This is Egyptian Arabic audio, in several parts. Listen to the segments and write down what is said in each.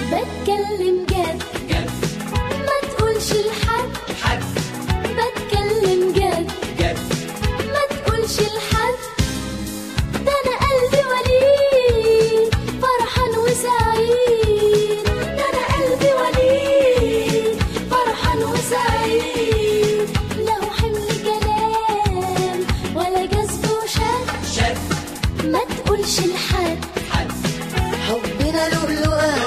بتكلم جد جد ما تقولش لحد حد بتكلم جد جد ما تقولش لحد ده انا قلبي وليد فرحان وسعيد ده انا قلبي وليد فرحان وسعيد له حمل كلام ولا جذب وشد شد ما تقولش لحد حد حبنا لؤلؤة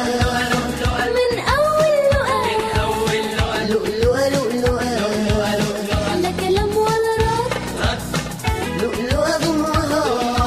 من اول لقاء أول لقا لؤلؤة لؤلؤة لا كلام ولا رد رد لؤلؤة ضمها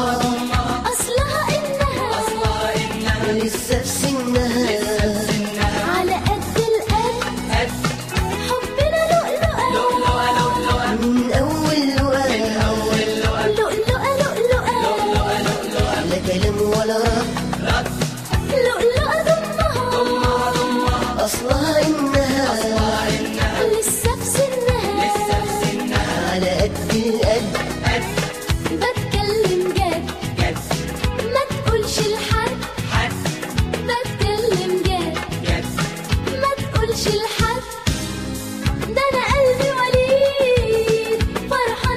اصلها انها أصلها إنها لسه في سنها على قد القلب قد حبنا لؤلؤة لؤلؤة لؤلؤة من أول لؤلؤة أول لقا لؤلؤة لؤلؤة لؤلؤة لا كلام ولا رد رد لؤلؤة ضمها ضمها ضمها أصلها إنها أصلها إنها لسه في سنها لسه في سنها على قد القد قد بتكلم جد جد ما تقولش لحد حد بتكلم جد جد ما تقولش لحد ده انا قلبي وليد فرحان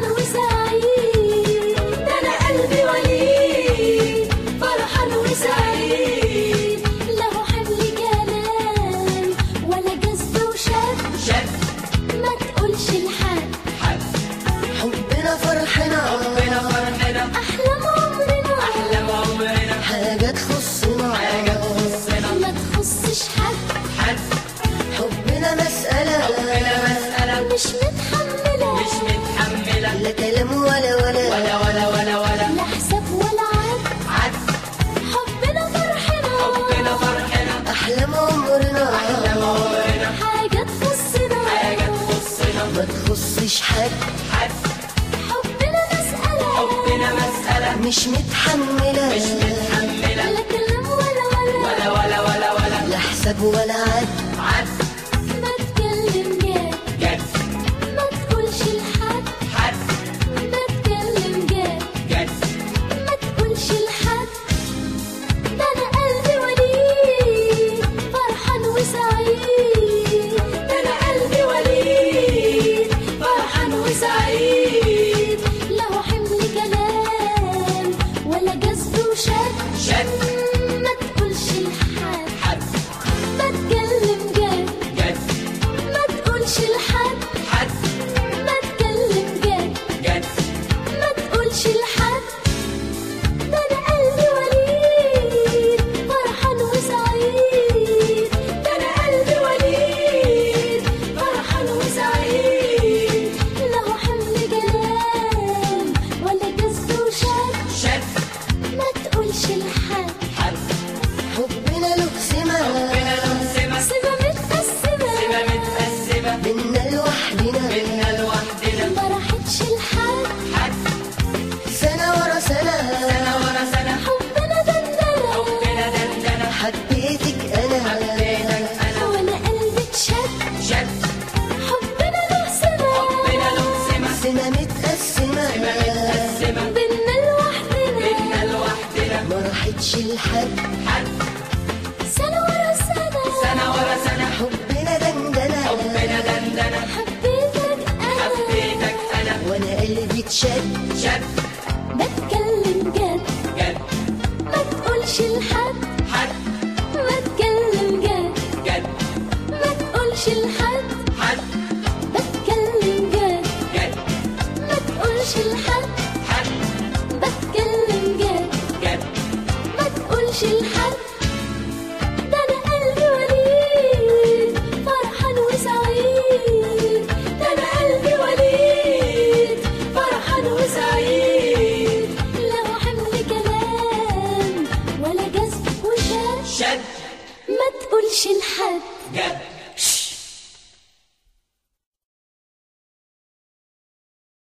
وسعيد ده انا قلبي وليد فرحان وسعيد له حمل كلام ولا جذب وشد شد ما تقولش لحد حد حبنا فرحنا ربنا فرحنا احلام عمرنا أحلام عمرنا حاجة تخصنا حاجة تخصنا ما تخصش حد حد حبنا مسألة ربنا مسألة مش متحملة مش متحملة لا كلام ولا ولا ولا ولا ولا ولا لا حساب ولا عد عد حبنا فرحنا ربنا فرحنا أحلام عمرنا أحلام عمرنا حاجة تخصنا حاجة تخصنا ما تخصش حد حد حبنا مسألة ربنا مسألة مش متحملة مش متحملة لا كلام ولا ولا ولا ولا ولا ولا لا حساب ولا عد عد ما تكلم جد جد ما تقولش لحد حد ما تكلم جد جد ما تقولش لحد ده انا قلبي وليد فرحان وسعيد ده انا قلبي وليد فرحان وسعيد له حمل كلام ولا جذب وشد شد ما تقولش لحد حد بتكلم جد جد ما تقولش لحد حد بتكلم جد جد ما تقولش لحد ده انا قلبي وليد فرحان وسعيد ده انا قلبي وليد فرحان وسعيد له حمل كلام ولا جذب وشد شد ما تقولش لحد حد حبنا له سمة ربنا له سمة سيبها متقسمة سمة متقسمة منا لوحدنا منا لوحدنا ما راحتش لحد حد سنة ورا سنة سنة ورا سنة حبنا دندنة ربنا دندنة حبيتك أنا حبيتك أنا وانا قلبي اتشد شد حبنا له سما ربنا له سمة سنة متقسمة سمة متقسمة بينا لوحدنا منا لوحدنا ما راحتش لحد حد سنة ورا سنة سنة ورا سنة حبنا دندنة ربنا دندنة حبيتك أنا حبيتك أنا وأنا قلبي اتشد شد بتكلم جد جد ما تقولش لحد حد بتكلم جد جد ما تقولش لحد حد بتكلم جد جد ما تقولش لحد حد بتكلم جد جد ما تقولش لحد ده انا قلبي وليد فرحان وسعيد ده انا قلبي وليد فرحان وسعيد له حمل كلام ولا جذب وشد شد ما تقولش لحد جد